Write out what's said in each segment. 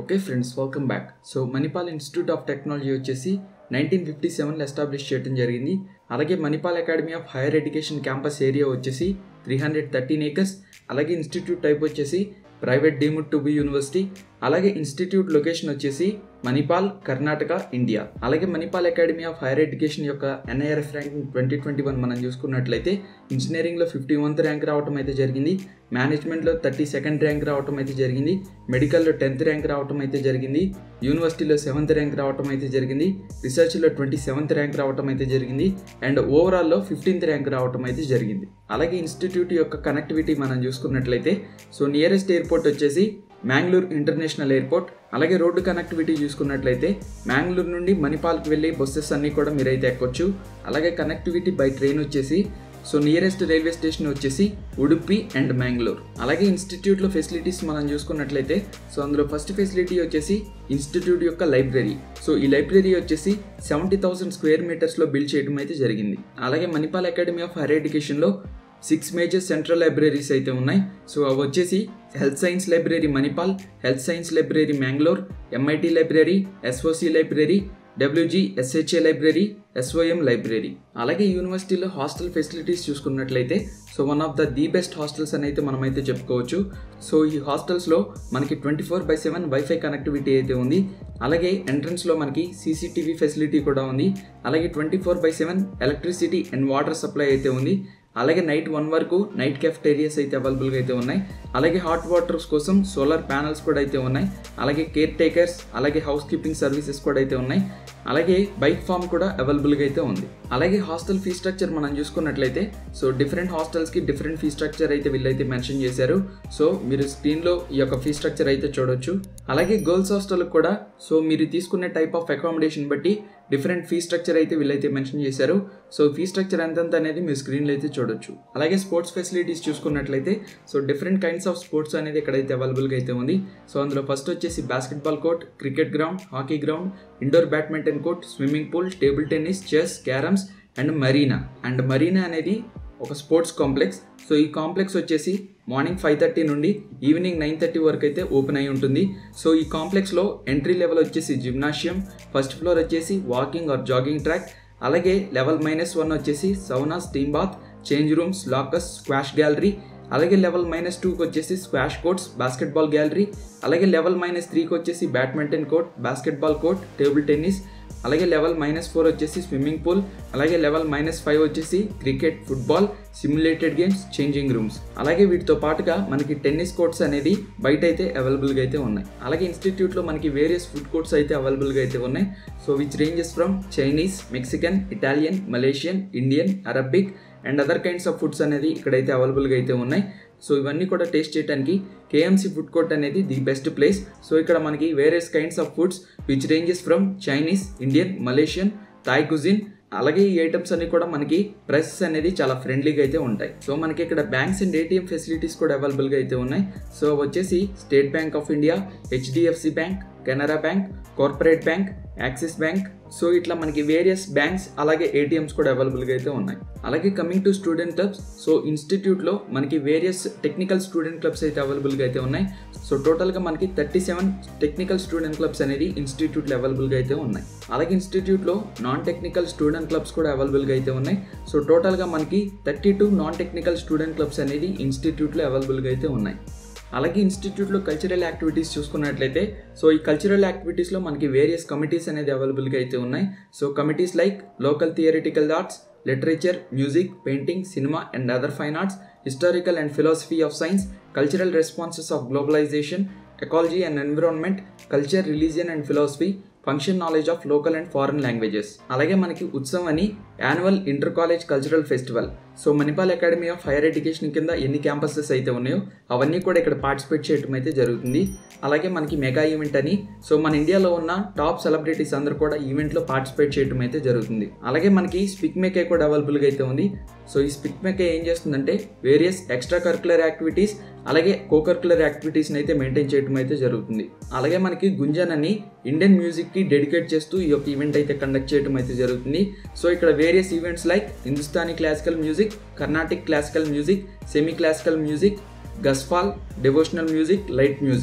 okay friends welcome back so Manipal institute of technology వచ్చేసి nineteen fifty సెవెన్లో establish చేయడం జరిగింది అలాగే Manipal academy of higher education campus area వచ్చేసి త్రీ హండ్రెడ్ థర్టీన్ ఏకర్స్ అలాగే ఇన్స్టిట్యూట్ టైప్ వచ్చేసి private deemed to be university అలాగే institute location వచ్చేసి మణిపాల్ కర్ణాటక ఇండియా అలాగే Manipal academy of higher education యొక్క NIRF ranking twenty twenty one మనం చూసుకున్నట్లయితే ఇంజనీరింగ్లో ఫిఫ్టీ వన్త్ ర్యాంక్ రావడం అయితే జరిగింది మేనేజ్మెంట్లో థర్టీ సెకండ్ ర్యాంక్ రావడం అయితే జరిగింది మెడికల్లో టెన్త్ ర్యాంక్ రావడం అయితే జరిగింది యూనివర్సిటీలో సెవెంత్ ర్యాంక్ రావడం అయితే జరిగింది రీసెర్చ్లో ట్వంటీ సెవెంత్ ర్యాంక్ రావడం అయితే జరిగింది అండ్ ఓవరాల్లో ఫిఫ్టీన్త్ ర్యాంక్ రావడం అయితే జరిగింది అలాగే ఇన్స్టిట్యూట్ యొక్క కనెక్టివిటీ మనం చూసుకున్నట్లయితే సో నియరెస్ట్ ఎయిర్పోర్ట్ వచ్చేసి మ్యాంగ్లూర్ ఇంటర్నేషనల్ ఎయిర్పోర్ట్ అలాగే రోడ్డు కనెక్టివిటీ చూసుకున్నట్లయితే మ్యాంగ్లూర్ నుండి మణిపాల్కి వెళ్ళే బస్సెస్ అన్నీ కూడా మీరైతే ఎక్కొచ్చు అలాగే కనెక్టివిటీ బై ట్రైన్ వచ్చేసి సో నియరెస్ట్ రైల్వే స్టేషన్ వచ్చేసి ఉడుపి అండ్ మ్యాంగ్లూర్ అలాగే ఇన్స్టిట్యూట్లో ఫెసిలిటీస్ మనం చూసుకున్నట్లయితే సో అందులో ఫస్ట్ ఫెసిలిటీ వచ్చేసి ఇన్స్టిట్యూట్ యొక్క లైబ్రరీ సో ఈ లైబ్రరీ వచ్చేసి సెవెంటీ థౌసండ్ స్క్వేర్ మీటర్స్లో బిల్డ్ చేయడం అయితే జరిగింది అలాగే మణిపాల్ అకాడమీ ఆఫ్ హైయర్ ఎడ్యుకేషన్లో సిక్స్ మేజర్ సెంట్రల్ లైబ్రరీస్ అయితే ఉన్నాయి సో అవి వచ్చేసి health science library Manipal health science library Mangalore MIT library SOC library WG SHA library SOM library అలాగే యూనివర్సిటీలో హాస్టల్ ఫెసిలిటీస్ చూసుకున్నట్లయితే so one of the the best hostels అని అయితే మనమైతే చెప్పుకోవచ్చు సో ఈ హాస్టల్స్లో మనకి twenty four by seven wifi connectivity అయితే ఉంది అలాగే ఎంట్రన్స్లో మనకి సీసీటీవీ ఫెసిలిటీ కూడా ఉంది అలాగే twenty four by seven electricity and water supply అయితే ఉంది అలాగే నైట్ వన్ వరకు నైట్ కెఫ్టేరియాస్ అయితే అవైలబుల్గా అయితే ఉన్నాయి అలాగే హాట్ వాటర్స్ కోసం సోలార్ ప్యానల్స్ కూడా అయితే ఉన్నాయి అలాగే కేర్ టేకర్స్ అలాగే హౌస్ కీపింగ్ సర్వీసెస్ కూడా అయితే ఉన్నాయి అలాగే బైక్ ఫామ్ కూడా అవైలబుల్గా అయితే ఉంది అలాగే హాస్టల్ ఫీ స్ట్రక్చర్ మనం చూసుకున్నట్లయితే సో డిఫరెంట్ హాస్టల్స్కి డిఫరెంట్ ఫీ స్ట్రక్చర్ అయితే వీళ్ళైతే మెన్షన్ చేశారు సో మీరు స్క్రీన్లో ఈ యొక్క ఫీ స్ట్రక్చర్ అయితే చూడొచ్చు అలాగే గర్ల్స్ హాస్టల్కి కూడా సో మీరు తీసుకునే టైప్ ఆఫ్ అకామిడేషన్ బట్టి డిఫరెంట్ ఫీ స్ట్రక్చర్ అయితే వీళ్ళైతే మెన్షన్ చేశారు సో ఫీ స్ట్రక్చర్ ఎంతెంత అనేది మీరు స్క్రీన్లో అయితే చూడొచ్చు అలాగే స్పోర్ట్స్ ఫెసిలిటీస్ చూసుకున్నట్లయితే so different kinds of sports అనేది ఇక్కడైతే అవైలబుల్గా అయితే ఉంది సో అందులో ఫస్ట్ వచ్చేసి basketball court cricket ground hockey ground indoor badminton court swimming pool table tennis chess carroms and Marena and Marena అనేది ఒక స్పోర్ట్స్ కాంప్లెక్స్ సో ఈ కాంప్లెక్స్ వచ్చేసి మార్నింగ్ ఫైవ్ థర్టీ నుండి ఈవినింగ్ నైన్ థర్టీ వరకు అయితే open అయి ఉంటుంది సో ఈ కాంప్లెక్స్లో ఎంట్రీ లెవెల్ వచ్చేసి జిమ్నాషియం ఫస్ట్ ఫ్లోర్ వచ్చేసి వాకింగ్ ఆర్ జాగింగ్ ట్రాక్ అలాగే లెవెల్ మైనస్ వన్ వచ్చేసి sauna steam bath change rooms lockers squash gallery అలాగే లెవెల్ మైనస్ టూకి వచ్చేసి స్క్వాష్ కోర్ట్స్ బాస్కెట్బాల్ గ్యాలరీ అలాగే లెవెల్ మైనస్ త్రీకి వచ్చేసి badminton court basketball court table tennis అలాగే లెవెల్ మైనస్ ఫోర్ వచ్చేసి స్విమ్మింగ్ పూల్ అలాగే లెవెల్ మైనస్ ఫైవ్ వచ్చేసి cricket football simulated games changing rooms అలాగే వీటితో పాటుగా మనకి టెన్నిస్ కోర్ట్స్ అనేది బయట అయితే అవైలబుల్గా అయితే ఉన్నాయి అలాగే ఇన్స్టిట్యూట్లో మనకి వేరియస్ ఫుడ్ కోర్ట్స్ అయితే అవైలబుల్గా అయితే ఉన్నాయి so which ranges from Chinese Mexican Italian Malaysian Indian Arabic and other kinds of foods అనేది ఇక్కడైతే అవైలబుల్గా అయితే ఉన్నాయి సో ఇవన్నీ కూడా టేస్ట్ చేయడానికి కేఎంసీ ఫుడ్ కోర్ట్ అనేది ది బెస్ట్ ప్లేస్ సో ఇక్కడ మనకి various kinds of foods which ranges from Chinese Indian Malaysian Thai cuisine అలాగే ఈ ఐటమ్స్ అన్ని కూడా మనకి ప్రైసెస్ అనేది చాలా ఫ్రెండ్లీగా అయితే ఉంటాయి సో మనకి ఇక్కడ బ్యాంక్స్ అండ్ ఏటీఎం ఫెసిలిటీస్ కూడా అవైలబుల్గా అయితే ఉన్నాయి సో వచ్చేసి State Bank of India HDFC Bank Canara Bank Corporate Bank Axis Bank so ఇట్లా మనకి వేరియస్ బ్యాంక్స్ అలాగే ఏటీఎంస్ కూడా అవైలబుల్గా అయితే ఉన్నాయి అలాగే coming to student clubs so ఇన్స్టిట్యూట్లో మనకి వేరియస్ టెక్నికల్ స్టూడెంట్ క్లబ్స్ అయితే అవైలబుల్గా అయితే ఉన్నాయి సో టోటల్గా మనకి thirty seven technical student clubs అనేది ఇన్స్టిట్యూట్లో అవైలబుల్గా అయితే ఉన్నాయి అలాగే ఇన్స్టిట్యూట్లో నాన్ టెక్నికల్ స్టూడెంట్ క్లబ్స్ కూడా అవైలబుల్గా అయితే ఉన్నాయి సో టోటల్గా మనకి thirty two non technical student clubs అనేది ఇన్స్టిట్యూట్లో అవైలబుల్గా అయితే ఉన్నాయి అలాగే ఇన్స్టిట్యూట్లో కల్చరల్ యాక్టివిటీస్ చూసుకున్నట్లయితే సో ఈ కల్చరల్ యాక్టివిటీస్లో మనకి వేరియస్ కమిటీస్ అనేది అవైలబుల్గా అయితే ఉన్నాయి so committees like local theoretical arts literature music painting cinema and other fine arts historical and philosophy of science cultural responses of globalisation ecology and environment culture religion and philosophy function knowledge of local and foreign languages అలాగే మనకి ఉత్సవ్ అని annual inter college cultural festival so Manipal academy of higher education కింద ఎన్ని campuses అయితే ఉన్నాయో అవన్నీ కూడా ఇక్కడ పార్టిసిపేట్ చేయడం అయితే జరుగుతుంది అలాగే మనకి మెగా ఈవెంట్ అని సో మన ఇండియాలో ఉన్న టాప్ సెలబ్రిటీస్ అందరూ కూడా ఈవెంట్లో పార్టిసిపేట్ చేయడం అయితే జరుగుతుంది అలాగే మనకి స్పిక్ మేకే కూడా అవైలబుల్గా అయితే ఉంది సో ఈ స్పిక్ మేకే ఏం చేస్తుందంటే వేరియస్ ఎక్స్ట్రా కరికులర్ యాక్టివిటీస్ అలాగే కోకరికులర్ యాక్టివిటీస్ని అయితే మెయింటైన్ చేయడం అయితే జరుగుతుంది అలాగే మనకి గుంజన్ అని ఇండియన్ మ్యూజిక్కి డెడికేట్ చేస్తూ ఈ యొక్క ఈవెంట్ అయితే కండక్ట్ చేయడం అయితే జరుగుతుంది సో ఇక్కడ various events like Hindustani classical music Carnatic classical music semi classical music ghazal devotional music light music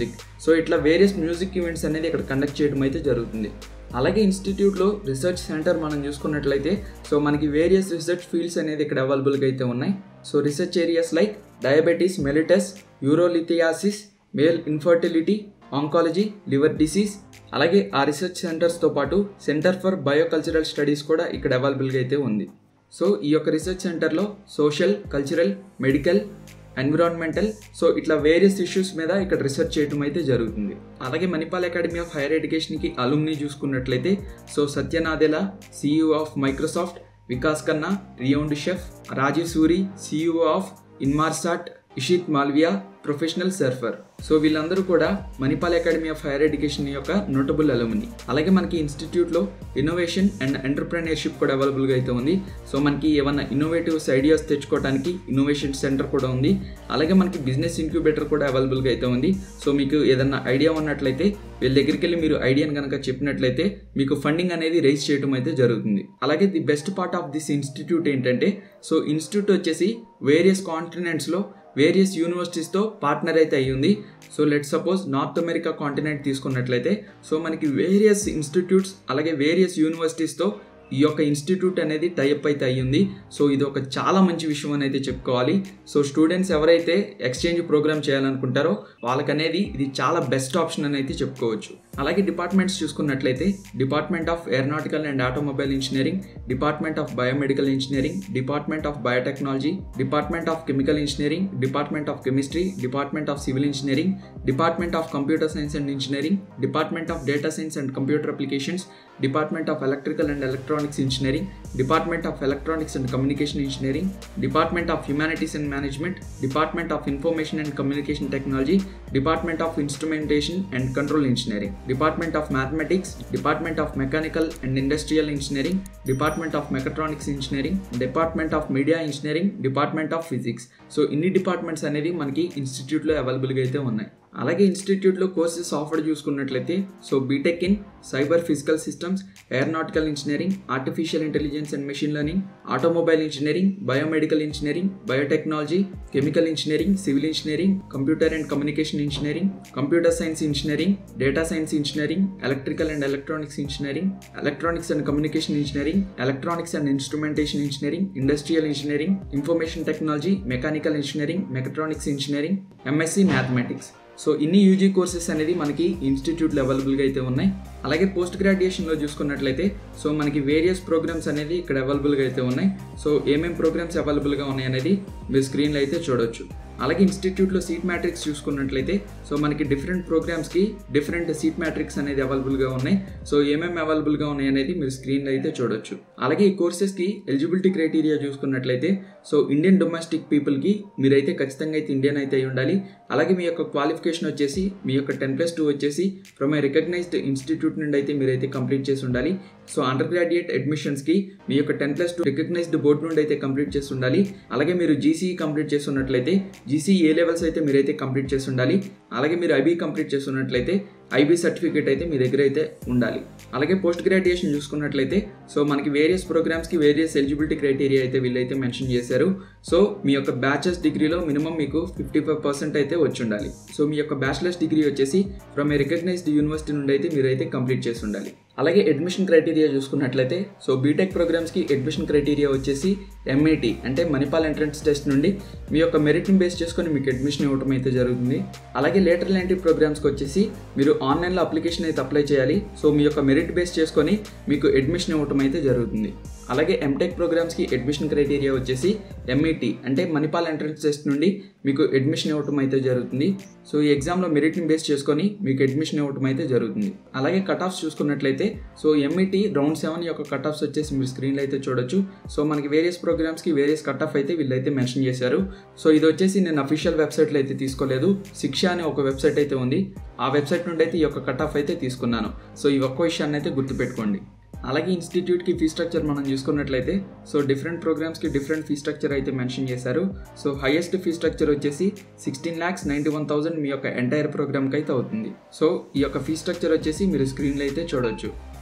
so ఇట్లా వేరియస్ మ్యూజిక్ ఈవెంట్స్ అనేది ఇక్కడ కండక్ట్ చేయడం అయితే జరుగుతుంది అలాగే ఇన్స్టిట్యూట్లో రీసెర్చ్ సెంటర్ మనం చూసుకున్నట్లయితే సో మనకి వేరియస్ రీసెర్చ్ ఫీల్డ్స్ అనేది ఇక్కడ అవైలబుల్గా అయితే ఉన్నాయి so research areas like diabetes mellitus urolithiasis male infertility oncology liver disease అలాగే ఆ రీసెర్చ్ సెంటర్స్తో పాటు సెంటర్ ఫర్ బయోకల్చరల్ స్టడీస్ కూడా ఇక్కడ అవైలబుల్గా అయితే ఉంది సో ఈ యొక్క రీసెర్చ్ సెంటర్లో social cultural medical environmental so ఇట్లా వేరియస్ ఇష్యూస్ మీద ఇక్కడ రీసెర్చ్ చేయడం అయితే జరుగుతుంది అలాగే మణిపాల్ అకాడమీ ఆఫ్ హైయర్ ఎడ్యుకేషన్కి అలుమ్ని చూసుకున్నట్లయితే so Satya Nadella CEO of Microsoft Vikas Khanna renowned chef Rajiv Suri CEO of Inmarsat Ishit Malviya professional surfer so వీళ్ళందరూ కూడా Manipal academy of higher education యొక్క నోటబుల్ అలుమిని అలాగే మనకి ఇన్స్టిట్యూట్లో ఇన్నోవేషన్ అండ్ ఎంటర్ప్రెనర్షిప్ కూడా అవైలబుల్గా అయితే ఉంది సో మనకి ఏమన్నా ఇన్నోవేటివ్స్ ఐడియాస్ తెచ్చుకోవడానికి ఇన్నోవేషన్ సెంటర్ కూడా ఉంది అలాగే మనకి బిజినెస్ ఇంక్యుబేటర్ కూడా అవైలబుల్గా అయితే ఉంది సో మీకు ఏదన్నా ఐడియా ఉన్నట్లయితే వీళ్ళ దగ్గరికి వెళ్ళి మీరు ఐడియాని కనుక చెప్పినట్లయితే మీకు ఫండింగ్ అనేది రైజ్ చేయడం అయితే జరుగుతుంది అలాగే the best part of this institute ఏంటంటే సో ఇన్స్టిట్యూట్ వచ్చేసి వేరియస్ కాంటినెంట్స్లో వేరియస్ యూనివర్సిటీస్తో పార్ట్నర్ అయితే అయ్యింది so let suppose North America continent తీసుకున్నట్లయితే సో మనకి వేరియస్ ఇన్స్టిట్యూట్స్ అలాగే వేరియస్ యూనివర్సిటీస్తో ఈ యొక్క ఇన్స్టిట్యూట్ అనేది టైప్ అయితే అయ్యింది సో ఇది ఒక చాలా మంచి విషయం అని అయితే చెప్పుకోవాలి సో స్టూడెంట్స్ ఎవరైతే ఎక్స్చేంజ్ ప్రోగ్రామ్ చేయాలనుకుంటారో వాళ్ళకనేది ఇది చాలా బెస్ట్ ఆప్షన్ అని అయితే చెప్పుకోవచ్చు అలాగే డిపార్ట్మెంట్స్ చూసుకున్నట్లయితే department of aeronautical and automobile engineering department of biomedical engineering department of biotechnology department of chemical engineering department of chemistry department of civil engineering department of computer science and engineering department of data science and computer applications department of electrical and electronics engineering department of electronics and communication engineering department of humanities and management department of information and communication technology department of instrumentation and control engineering department of mathematics department of mechanical and industrial engineering department of mechatronics engineering department of media engineering department of physics so ఇన్ని departments అనేవి మనకి ఇన్స్టిట్యూట్లో అవైలబుల్గా అయితే ఉన్నాయి అలాగే ఇన్స్టిట్యూట్లో courses offer చూసుకున్నట్లయితే so BTech in cyber physical systems aeronautical engineering artificial intelligence and machine learning automobile engineering biomedical engineering biotechnology chemical engineering civil engineering computer and communication engineering computer science engineering data science engineering electrical and electronics engineering electronics and communication engineering electronics and instrumentation engineering industrial engineering information technology mechanical engineering mechatronics engineering MSc mathematics so ఇన్ని UG courses అనేది మనకి ఇన్స్టిట్యూట్లో అవైలబుల్గా అయితే ఉన్నాయి అలాగే post గ్రాడ్యుయేషన్లో చూసుకున్నట్లయితే so మనకి వేరియస్ ప్రోగ్రామ్స్ అనేది ఇక్కడ అవైలబుల్గా అయితే ఉన్నాయి సో ఏమేమి ప్రోగ్రామ్స్ అవైలబుల్గా ఉన్నాయి అనేది మీరు స్క్రీన్లో అయితే చూడొచ్చు అలాగే ఇన్స్టిట్యూట్లో సీట్ మ్యాట్రిక్స్ చూసుకున్నట్లయితే సో మనకి డిఫరెంట్ ప్రోగ్రామ్స్కి డిఫరెంట్ సీట్ మ్యాట్రిక్స్ అనేది అవైలబుల్గా ఉన్నాయి సో ఏమేమి అవైలబుల్గా ఉన్నాయి అనేది మీరు స్క్రీన్లో అయితే చూడొచ్చు అలాగే ఈ కోర్సెస్కి ఎలిజిబిలిటీ క్రైటీరియా చూసుకున్నట్లయితే సో ఇండియన్ డొమెస్టిక్ పీపుల్కి మీరైతే ఖచ్చితంగా అయితే ఇండియన్ అయితే అయి ఉండాలి అలాగే మీ యొక్క క్వాలిఫికేషన్ వచ్చేసి మీ యొక్క టెన్ ప్లస్ టూ వచ్చేసి ఫ్రమ్ ఏ రికగ్నైజ్డ్ ఇన్స్టిట్యూట్ నుండి అయితే మీరైతే కంప్లీట్ చేసి ఉండాలి సో అండర్ గ్రాడ్యుయేట్ అడ్మిషన్స్కి మీ యొక్క ten plus two recognized board నుండి అయితే కంప్లీట్ చేసి ఉండాలి అలాగే మీరు జీసీఈ కంప్లీట్ చేసి ఉన్నట్లయితే జీసీ ఏ లెవెల్స్ అయితే మీరైతే కంప్లీట్ చేసి ఉండాలి అలాగే మీరు ఐబీ కంప్లీట్ చేస్తున్నట్లయితే ఐబీ సర్టిఫికేట్ అయితే మీ దగ్గర అయితే ఉండాలి అలాగే పోస్ట్ గ్రాడ్యుయేషన్ చూసుకున్నట్లయితే సో మనకి వేరియస్ ప్రోగ్రామ్స్కి వేరియస్ ఎలిజిబిలిటీ క్రైటీరియా అయితే వీళ్ళైతే మెన్షన్ చేశారు సో మీ యొక్క బ్యాచెస్ డిగ్రీలో మినిమం మీకు ఫిఫ్టీ ఫైవ్ పర్సెంట్ అయితే వచ్చి ఉండాలి సో మీ యొక్క బ్యాచిలర్స్ డిగ్రీ వచ్చేసి ఫ్రమ్ ఏ రికగ్నైజ్డ్ యూనివర్సిటీ నుండి అయితే మీరైతే కంప్లీట్ చేసి ఉండాలి అలాగే అడ్మిషన్ క్రైటీరియా చూసుకున్నట్లయితే సో బీటెక్ ప్రోగ్రామ్స్కి అడ్మిషన్ క్రైటీరియా వచ్చేసి ఎంఏటి అంటే మణిపాల్ ఎంట్రన్స్ టెస్ట్ నుండి మీ యొక్క మెరిట్ని బేస్ చేసుకొని మీకు అడ్మిషన్ ఇవ్వడం అయితే జరుగుతుంది అలాగే లేటర్ లాంటి ప్రోగ్రామ్స్కి వచ్చేసి మీరు ఆన్లైన్లో అప్లికేషన్ అయితే అప్లై చేయాలి సో మీ యొక్క మెరిట్ బేస్ చేసుకొని మీకు అడ్మిషన్ ఇవ్వడం అయితే జరుగుతుంది అలాగే ఎంటెక్ ప్రోగ్రామ్స్కి అడ్మిషన్ క్రైటీరియా వచ్చేసి ఎంఈటి అంటే మణిపాల్ ఎంట్రన్స్ టెస్ట్ నుండి మీకు అడ్మిషన్ ఇవ్వటం అయితే జరుగుతుంది సో ఈ ఎగ్జామ్లో మెరిట్ని బేస్ చేసుకొని మీకు అడ్మిషన్ ఇవ్వటం అయితే జరుగుతుంది అలాగే కట్ ఆఫ్స్ చూసుకున్నట్లయితే సో ఎంఈటి రౌండ్ సెవెన్ యొక్క కట్ ఆఫ్స్ వచ్చేసి మీరు స్క్రీన్లో అయితే చూడొచ్చు సో మనకి వేరియస్ ప్రోగ్రామ్స్కి వేరియస్ కట్ ఆఫ్ అయితే వీళ్ళైతే మెన్షన్ చేశారు సో ఇది వచ్చేసి నేను అఫీషియల్ వెబ్సైట్లో అయితే తీసుకోలేదు శిక్ష అనే ఒక వెబ్సైట్ అయితే ఉంది ఆ వెబ్సైట్ నుండి అయితే ఈ యొక్క కట్ ఆఫ్ అయితే తీసుకున్నాను సో ఈ ఒక్క విషయాన్ని అయితే గుర్తుపెట్టుకోండి అలాగే ఇన్స్టిట్యూట్కి ఫీ స్ట్రక్చర్ మనం చూసుకున్నట్లయితే సో డిఫరెంట్ ప్రోగ్రామ్స్కి డిఫరెంట్ ఫీ స్ట్రక్చర్ అయితే మెన్షన్ చేశారు సో హైయెస్ట్ ఫీ స్ట్రక్చర్ వచ్చేసి sixteen lakhs ninety one thousand మీ యొక్క ఎంటైర్ ప్రోగ్రామ్కి అయితే అవుతుంది సో ఈ యొక్క ఫీ స్ట్రక్చర్ వచ్చేసి మీరు స్క్రీన్లో అయితే చూడొచ్చు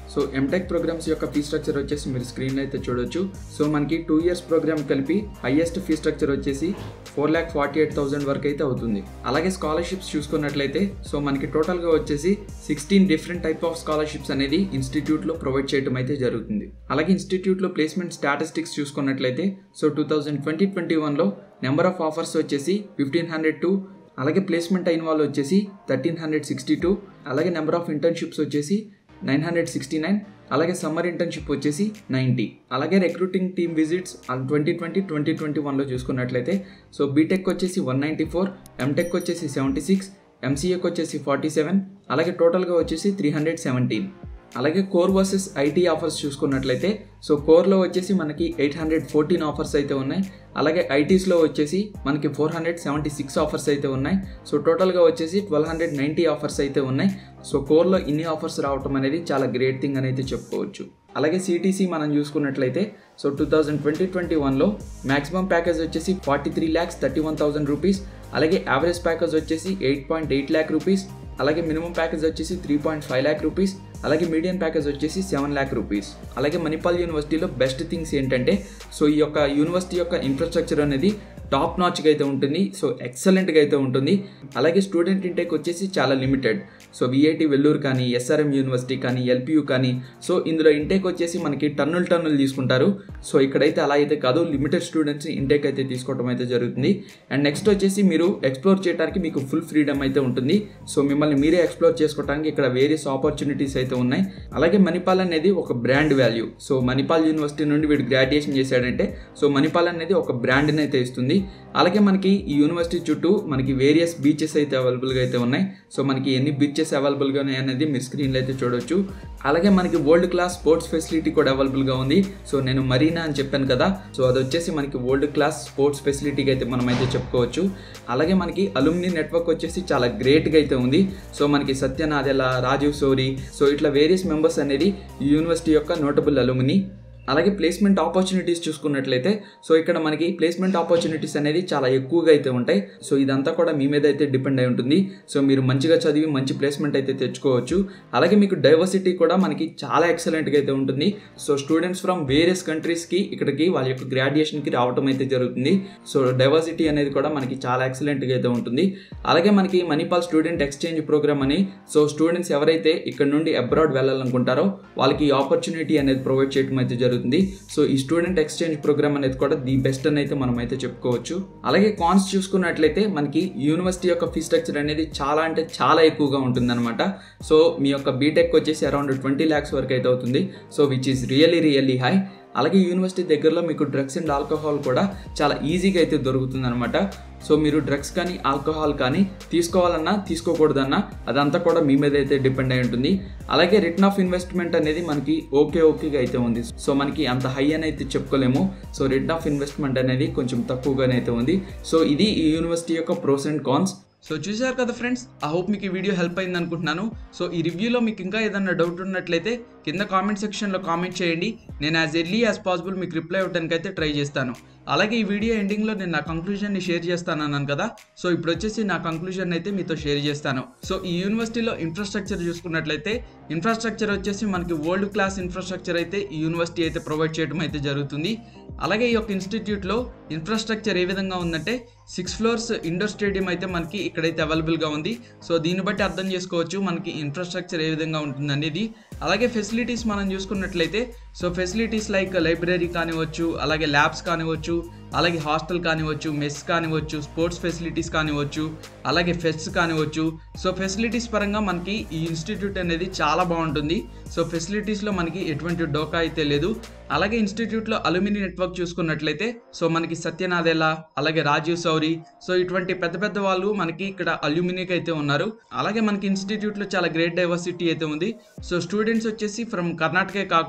సో ఎంటెక్ ప్రోగ్రామ్స్ యొక్క ఫీ స్ట్రక్చర్ వచ్చేసి మీరు స్క్రీన్లో అయితే చూడొచ్చు సో మనకి టూ ఇయర్స్ ప్రోగ్రామ్ కలిపి హైయెస్ట్ ఫీ స్ట్రక్చర్ వచ్చేసి four lakh forty eight thousand వరకు అయితే అవుతుంది అలాగే స్కాలర్షిప్స్ చూసుకున్నట్లయితే సో మనకి టోటల్గా వచ్చేసి sixteen different type of scholarships అనేది ఇన్స్టిట్యూట్లో ప్రొవైడ్ చేయడం అయితే జరుగుతుంది అలాగే ఇన్స్టిట్యూట్లో ప్లేస్మెంట్ స్టాటిస్టిక్స్ చూసుకున్నట్లయితే so two thousand twenty twenty వన్లో నెంబర్ ఆఫ్ ఆఫర్స్ వచ్చేసి ఫిఫ్టీన్ హండ్రెడ్ టు అలాగే ప్లేస్మెంట్ అయిన వాళ్ళు వచ్చేసి థర్టీన్ హండ్రెడ్ సిక్స్టీ టూ అలాగే నెంబర్ ఆఫ్ ఇంటర్న్షిప్స్ వచ్చేసి నైన్ హండ్రెడ్ సిక్స్టీ నైన్ అలాగే సమ్మర్ ఇంటర్న్షిప్ వచ్చేసి నైంటీ అలాగే recruiting team visits twenty twenty twenty twenty వన్లో చూసుకున్నట్లయితే సో బీటెక్ వచ్చేసి వన్ నైంటీ ఫోర్ ఎంటెక్ వచ్చేసి సెవెంటీ సిక్స్ ఎంసీఏకి వచ్చేసి ఫార్టీ సెవెన్ అలాగే టోటల్గా వచ్చేసి త్రీ హండ్రెడ్ సెవెంటీన్ అలాగే కోర్ వర్సెస్ ఐటీ ఆఫర్స్ చూసుకున్నట్లయితే సో కోర్లో వచ్చేసి మనకి ఎయిట్ హండ్రెడ్ ఫోర్టీన్ ఆఫర్స్ అయితే ఉన్నాయి అలాగే ఐటీస్లో వచ్చేసి మనకి four hundred seventy six offers అయితే ఉన్నాయి సో టోటల్గా వచ్చేసి ట్వెల్వ్ హండ్రెడ్ నైంటీ ఆఫర్స్ అయితే ఉన్నాయి సో కోర్లో ఇన్ని ఆఫర్స్ రావటం అనేది చాలా గ్రేట్ థింగ్ అని అయితే చెప్పుకోవచ్చు అలాగే సిటీసీ మనం చూసుకున్నట్లయితే so two thousand twenty twenty వన్లో మ్యాక్సిమం ప్యాకేజ్ వచ్చేసి forty three lakhs thirty one thousand rupees అలాగే యావరేజ్ ప్యాకేజ్ వచ్చేసి eight point eight lakh rupees అలాగే మినిమం ప్యాకేజ్ వచ్చేసి three point five lakh rupees అలాగే మీడియం ప్యాకేజ్ వచ్చేసి సెవెన్ ల్యాక్ రూపీస్ అలాగే మణిపాల్ యూనివర్సిటీలో బెస్ట్ థింగ్స్ ఏంటంటే సో ఈ యొక్క యూనివర్సిటీ యొక్క ఇన్ఫ్రాస్ట్రక్చర్ అనేది టాప్ నాచ్గా అయితే ఉంటుంది సో ఎక్సలెంట్గా అయితే ఉంటుంది అలాగే స్టూడెంట్ ఇంటేక్ వచ్చేసి చాలా లిమిటెడ్ సో విఐటి వెల్లూరు కానీ ఎస్ఆర్ఎం యూనివర్సిటీ కానీ ఎల్పియు కానీ సో ఇందులో ఇంటేక్ వచ్చేసి మనకి టన్నులు టన్నులు తీసుకుంటారు సో ఇక్కడైతే అలా అయితే కాదు లిమిటెడ్ స్టూడెంట్స్ ఇంటేక్ అయితే తీసుకోవడం అయితే జరుగుతుంది అండ్ నెక్స్ట్ వచ్చేసి మీరు ఎక్స్ప్లోర్ చేయడానికి మీకు ఫుల్ ఫ్రీడమ్ అయితే ఉంటుంది సో మిమ్మల్ని మీరే ఎక్స్ప్లోర్ చేసుకోవడానికి ఇక్కడ వేరియస్ ఆపర్చునిటీస్ అయితే ఉన్నాయి అలాగే మణిపాల్ అనేది ఒక brand value so Manipal university నుండి వీడు గ్రాడ్యుయేషన్ చేశాడంటే సో మణిపాల్ అనేది ఒక బ్రాండ్ని అయితే ఇస్తుంది అలాగే మనకి ఈ యూనివర్సిటీ చుట్టూ మనకి వేరియస్ బీచెస్ అయితే అవైలబుల్గా అయితే ఉన్నాయి సో మనకి ఎన్ని బీచెస్ అవైలబుల్గా ఉన్నాయి అనేది మీరు స్క్రీన్లో అయితే చూడొచ్చు అలాగే మనకి వరల్డ్ క్లాస్ స్పోర్ట్స్ ఫెసిలిటీ కూడా అవైలబుల్గా ఉంది సో నేను మరీనా అని చెప్పాను కదా సో అది వచ్చేసి మనకి వరల్డ్ క్లాస్ స్పోర్ట్స్ ఫెసిలిటీకి అయితే మనం అయితే చెప్పుకోవచ్చు అలాగే మనకి అలుమిని నెట్వర్క్ వచ్చేసి చాలా గ్రేట్గా అయితే ఉంది సో మనకి సత్యనాదెల రాజీవ్ సోరి సో ఇట్లా వేరియస్ మెంబర్స్ అనేది ఈ యూనివర్సిటీ యొక్క నోటబుల్ అలుమిని అలాగే ప్లేస్మెంట్ ఆపర్చునిటీస్ చూసుకున్నట్లయితే సో ఇక్కడ మనకి ప్లేస్మెంట్ ఆపర్చునిటీస్ అనేది చాలా ఎక్కువగా అయితే ఉంటాయి సో ఇదంతా కూడా మీ మీద అయితే డిపెండ్ అయి ఉంటుంది సో మీరు మంచిగా చదివి మంచి ప్లేస్మెంట్ అయితే తెచ్చుకోవచ్చు అలాగే మీకు డైవర్సిటీ కూడా మనకి చాలా ఎక్సలెంట్గా అయితే ఉంటుంది సో స్టూడెంట్స్ ఫ్రమ్ వేరియస్ కంట్రీస్కి ఇక్కడికి వాళ్ళ యొక్క గ్రాడ్యుయేషన్కి రావడం అయితే జరుగుతుంది సో డైవర్సిటీ అనేది కూడా మనకి చాలా ఎక్సలెంట్గా అయితే ఉంటుంది అలాగే మనకి మణిపాల్ స్టూడెంట్ ఎక్స్చేంజ్ ప్రోగ్రామ్ అని సో స్టూడెంట్స్ ఎవరైతే ఇక్కడ నుండి అబ్రాడ్ వెళ్ళాలనుకుంటారో వాళ్ళకి ఈ ఆపర్చునిటీ అనేది ప్రొవైడ్ చేయడం అయితే జరుగుతుంది సో ఈ స్టూడెంట్ ఎక్స్చేంజ్ ప్రోగ్రామ్ అనేది కూడా ది బెస్ట్ అని అయితే మనం అయితే చెప్పుకోవచ్చు అలాగే కాన్స్ చూసుకున్నట్లయితే మనకి యూనివర్సిటీ యొక్క ఫీ స్ట్రక్చర్ అనేది చాలా అంటే చాలా ఎక్కువగా ఉంటుందన్నమాట సో మీ యొక్క బీటెక్ వచ్చేసి అరౌండ్ ట్వంటీ ల్యాక్స్ వరకు అయితే అవుతుంది so which is really really high అలాగే యూనివర్సిటీ దగ్గరలో మీకు డ్రగ్స్ అండ్ ఆల్కహాల్ కూడా చాలా ఈజీగా అయితే దొరుకుతుంది అనమాట సో మీరు డ్రగ్స్ కానీ ఆల్కహాల్ కానీ తీసుకోవాలన్నా తీసుకోకూడదన్నా అదంతా కూడా మీ మీద అయితే డిపెండ్ అయి ఉంటుంది అలాగే రిటర్న్ ఆఫ్ ఇన్వెస్ట్మెంట్ అనేది మనకి ఓకే ఓకేగా అయితే ఉంది సో మనకి అంత హై అని అయితే చెప్పుకోలేము సో రిటర్న్ ఆఫ్ ఇన్వెస్ట్మెంట్ అనేది కొంచెం తక్కువగానే అయితే ఉంది సో ఇది ఈ యూనివర్సిటీ యొక్క ప్రోస్ అండ్ కాన్స్ సో చూసారు కదా ఫ్రెండ్స్ ఐ హోప్ మీకు ఈ వీడియో హెల్ప్ అయింది అనుకుంటున్నాను సో ఈ రివ్యూలో మీకు ఇంకా ఏదైనా డౌట్ ఉన్నట్లయితే కింద కామెంట్ సెక్షన్లో కామెంట్ చేయండి నేను యాజ్ ఎర్లీ యాజ్ పాసిబుల్ మీకు రిప్లై ఇవ్వడానికి అయితే ట్రై చేస్తాను అలాగే ఈ వీడియో ఎండింగ్లో నేను నా కంక్లూజన్ని షేర్ చేస్తాను అన్నాను కదా సో ఇప్పుడు వచ్చేసి నా కంక్లూజన్ అయితే మీతో షేర్ చేస్తాను సో ఈ యూనివర్సిటీలో ఇన్ఫ్రాస్ట్రక్చర్ చూసుకున్నట్లయితే ఇన్ఫ్రాస్ట్రక్చర్ వచ్చేసి మనకి వరల్డ్ క్లాస్ ఇన్ఫ్రాస్ట్రక్చర్ అయితే ఈ యూనివర్సిటీ అయితే ప్రొవైడ్ చేయడం అయితే జరుగుతుంది అలాగే ఈ యొక్క ఇన్స్టిట్యూట్లో ఇన్ఫ్రాస్ట్రక్చర్ ఏ విధంగా ఉందంటే సిక్స్ ఫ్లోర్స్ ఇండోర్ స్టేడియం అయితే మనకి ఇక్కడైతే అవైలబుల్గా ఉంది సో దీన్ని బట్టి అర్థం చేసుకోవచ్చు మనకి ఇన్ఫ్రాస్ట్రక్చర్ ఏ విధంగా ఉంటుంది అనేది అలాగే ఫెసిలిటీస్ మనం చూసుకున్నట్లయితే సో ఫెసిలిటీస్ లైక్ లైబ్రరీ కానివచ్చు అలాగే ల్యాబ్స్ కానివచ్చు అలాగే హాస్టల్ కానివచ్చు మెస్ కానివచ్చు స్పోర్ట్స్ ఫెసిలిటీస్ కానివచ్చు అలాగే ఫెస్ట్ కానివచ్చు సో ఫెసిలిటీస్ పరంగా మనకి ఈ ఇన్స్టిట్యూట్ అనేది చాలా బాగుంటుంది సో ఫెసిలిటీస్లో మనకి ఎటువంటి డోకా అయితే లేదు అలాగే ఇన్స్టిట్యూట్లో అలుమిని నెట్వర్క్ చూసుకున్నట్లయితే సో మనకి సత్యనాదెలా అలాగే రాజీవ్ సౌరి సో ఇటువంటి పెద్ద పెద్ద వాళ్ళు మనకి ఇక్కడ అల్యూమినిక్ అయితే ఉన్నారు అలాగే మనకి ఇన్స్టిట్యూట్లో చాలా గ్రేట్ డైవర్సిటీ అయితే ఉంది సో స్టూడెంట్స్ వచ్చేసి ఫ్రమ్ కర్ణాటకే కాకుండా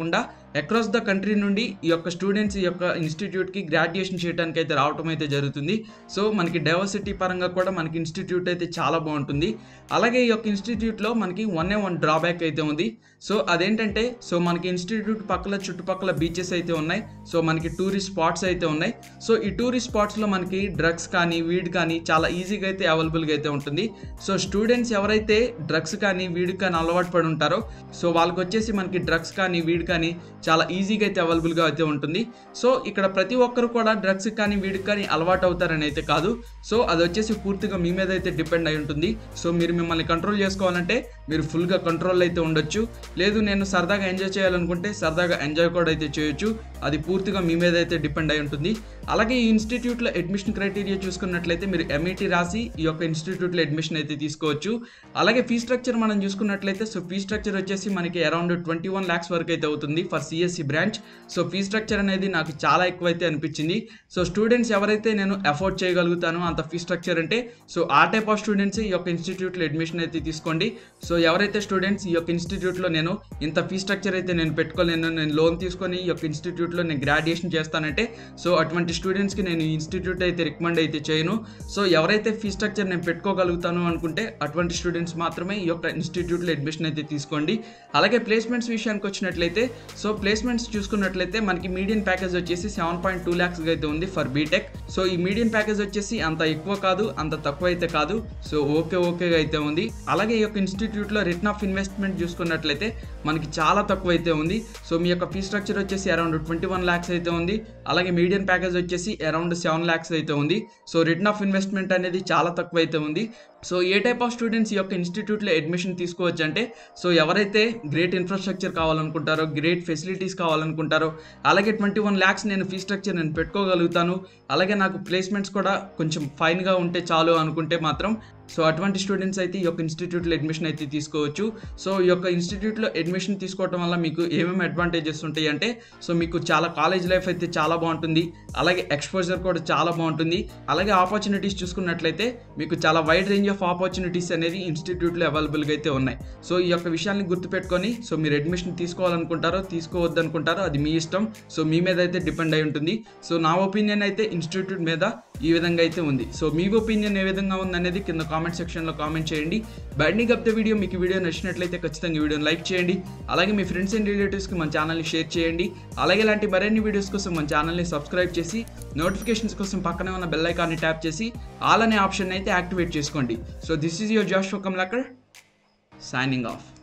అక్రాస్ ద కంట్రీ నుండి ఈ యొక్క స్టూడెంట్స్ ఈ యొక్క ఇన్స్టిట్యూట్కి గ్రాడ్యుయేషన్ చేయడానికి అయితే రావటం అయితే జరుగుతుంది సో మనకి డైవర్సిటీ పరంగా కూడా మనకి ఇన్స్టిట్యూట్ అయితే చాలా బాగుంటుంది అలాగే ఈ యొక్క ఇన్స్టిట్యూట్లో మనకి వన్ ఏ వన్ డ్రాబ్యాక్ అయితే ఉంది సో అదేంటంటే సో మనకి ఇన్స్టిట్యూట్ పక్కల చుట్టుపక్కల బీచెస్ అయితే ఉన్నాయి సో మనకి టూరిస్ట్ స్పాట్స్ అయితే ఉన్నాయి సో ఈ టూరిస్ట్ స్పాట్స్లో మనకి డ్రగ్స్ కానీ వీడ్ కానీ చాలా ఈజీగా అయితే అవైలబుల్గా అయితే ఉంటుంది సో స్టూడెంట్స్ ఎవరైతే డ్రగ్స్ కానీ వీడ్ కానీ అలవాటు పడి ఉంటారో సో వాళ్ళకి వచ్చేసి మనకి డ్రగ్స్ కానీ వీడ్ కానీ చాలా ఈజీగా అయితే అవైలబుల్గా అయితే ఉంటుంది సో ఇక్కడ ప్రతి ఒక్కరు కూడా డ్రగ్స్ కానీ వీడికి కానీ అలవాటు అవుతారని అయితే కాదు సో అది వచ్చేసి పూర్తిగా మీ మీద అయితే డిపెండ్ అయి ఉంటుంది సో మీరు మిమ్మల్ని కంట్రోల్ చేసుకోవాలంటే మీరు ఫుల్గా కంట్రోల్ అయితే ఉండొచ్చు లేదు నేను సరదాగా ఎంజాయ్ చేయాలనుకుంటే సరదాగా ఎంజాయ్ కూడా అయితే చేయొచ్చు అది పూర్తిగా మీ మీద అయితే డిపెండ్ అయి ఉంటుంది అలాగే ఈ ఇన్స్టిట్యూట్లో అడ్మిషన్ క్రైటీరియా చూసుకున్నట్లయితే మీరు ఎంఈటీ రాసి ఈ యొక్క ఇన్స్టిట్యూట్లో అడ్మిషన్ అయితే తీసుకోవచ్చు అలాగే ఫీ స్ట్రక్చర్ మనం చూసుకున్నట్లయితే సో ఫీ స్ట్రక్చర్ వచ్చేసి మనకి అరౌండ్ ట్వంటీ వన్ ల్యాక్స్ వరకు అయితే అవుతుంది for CSC branch so fee structure అనేది నాకు చాలా ఎక్కువ అయితే అనిపించింది సో స్టూడెంట్స్ ఎవరైతే నేను అఫోర్డ్ చేయగలుగుతానో అంత ఫీ స్ట్రక్చర్ అంటే సో ఆ టైప్ ఆఫ్ స్టూడెంట్స్ ఈ యొక్క ఇన్స్టిట్యూట్లో అడ్మిషన్ అయితే తీసుకోండి సో ఎవరైతే స్టూడెంట్స్ ఈ యొక్క ఇన్స్టిట్యూట్లో నేను ఇంత ఫీ స్ట్రక్చర్ అయితే నేను పెట్టుకోలేను నేను లోన్ తీసుకొని ఈ యొక్క ఇన్స్టిట్యూట్లో నేను గ్రాడ్యుయేషన్ చేస్తానంటే సో అటువంటి స్టూడెంట్స్కి నేను ఈ ఇన్స్టిట్యూట్ అయితే రికమెండ్ అయితే చేయను సో ఎవరైతే ఫీ స్ట్రక్చర్ నేను పెట్టుకోగలుగుతాను అనుకుంటే అటువంటి స్టూడెంట్స్ మాత్రమే ఈ యొక్క ఇన్స్టిట్యూట్లో అడ్మిషన్ అయితే తీసుకోండి అలాగే ప్లేస్మెంట్స్ విషయానికి వచ్చినట్లయితే సో ప్లేస్మెంట్స్ చూసుకున్నట్లయితే మనకి మీడియం ప్యాకేజ్ వచ్చేసి సెవెన్ పాయింట్ టూ ల్యాక్స్ అయితే ఉంది ఫర్ బీటెక్ సో ఈ మీడియం ప్యాకేజ్ వచ్చేసి అంత ఎక్కువ కాదు అంత తక్కువ అయితే కాదు సో ఓకే ఓకేగా అయితే ఉంది అలాగే ఈ యొక్క ఇన్స్టిట్యూట్లో రిటర్న్ ఆఫ్ ఇన్వెస్ట్మెంట్ చూసుకున్నట్లయితే మనకి చాలా తక్కువ అయితే ఉంది సో మీ యొక్క ఫీ స్ట్రక్చర్ వచ్చేసి అరౌండ్ ట్వంటీ వన్ ల్యాక్స్ అయితే ఉంది అలాగే మీడియం ప్యాకేజ్ వచ్చేసి అరౌండ్ సెవెన్ ల్యాక్స్ అయితే ఉంది సో రిటర్న్ ఆఫ్ ఇన్వెస్ట్మెంట్ అనేది చాలా తక్కువ అయితే ఉంది సో ఏ టైప్ ఆఫ్ స్టూడెంట్స్ ఈ యొక్క ఇన్స్టిట్యూట్లో అడ్మిషన్ తీసుకోవచ్చు అంటే సో ఎవరైతే గ్రేట్ ఇన్ఫ్రాస్ట్రక్చర్ కావాలనుకుంటారో గ్రేట్ ఫెసిలిటీస్ కావాలనుకుంటారో అలాగే ట్వంటీ వన్ ల్యాక్స్ నేను ఫీ స్ట్రక్చర్ నేను పెట్టుకోగలుగుతాను అలాగే నాకు ప్లేస్మెంట్స్ కూడా కొంచెం ఫైన్గా ఉంటే చాలు అనుకుంటే మాత్రం సో అటువంటి స్టూడెంట్స్ అయితే ఈ యొక్క ఇన్స్టిట్యూట్లో అడ్మిషన్ అయితే తీసుకోవచ్చు సో ఈ యొక్క ఇన్స్టిట్యూట్లో అడ్మిషన్ తీసుకోవడం వల్ల మీకు ఏమేమి అడ్వాంటేజెస్ ఉంటాయి అంటే సో మీకు చాలా కాలేజ్ లైఫ్ అయితే చాలా బాగుంటుంది అలాగే ఎక్స్పోజర్ కూడా చాలా బాగుంటుంది అలాగే ఆపర్చునిటీస్ చూసుకున్నట్లయితే మీకు చాలా వైడ్ రేంజ్ ఆఫ్ ఆపర్చునిటీస్ అనేది ఇన్స్టిట్యూట్లో అవైలబుల్గా అయితే ఉన్నాయి సో ఈ యొక్క విషయాన్ని గుర్తుపెట్టుకొని సో మీరు అడ్మిషన్ తీసుకోవాలనుకుంటారో తీసుకోవద్దు అనుకుంటారో అది మీ ఇష్టం సో మీ మీద అయితే డిపెండ్ అయి ఉంటుంది సో నా ఒపీనియన్ అయితే ఇన్స్టిట్యూట్ మీద ఈ విధంగా అయితే ఉంది సో మీ ఒపీనియన్ ఏ విధంగా ఉంది అనేది కింద కామెంట్ సెక్షన్లో కామెంట్ చేయండి బైండింగ్ అప్ ద వీడియో మీకు వీడియో నచ్చినట్లయితే ఖచ్చితంగా ఈ వీడియోని లైక్ చేయండి అలాగే మీ ఫ్రెండ్స్ అండ్ రిలేటివ్స్కి మన ఛానల్ని షేర్ చేయండి అలాగే ఇలాంటి మరిన్ని వీడియోస్ కోసం మన ఛానల్ని సబ్స్క్రైబ్ చేసి నోటిఫికేషన్స్ కోసం పక్కనే ఉన్న బెల్ ఐకాన్ని ట్యాప్ చేసి ఆల్ అనే ఆప్షన్ అయితే యాక్టివేట్ చేసుకోండి so this is your Jash Kamlakar signing of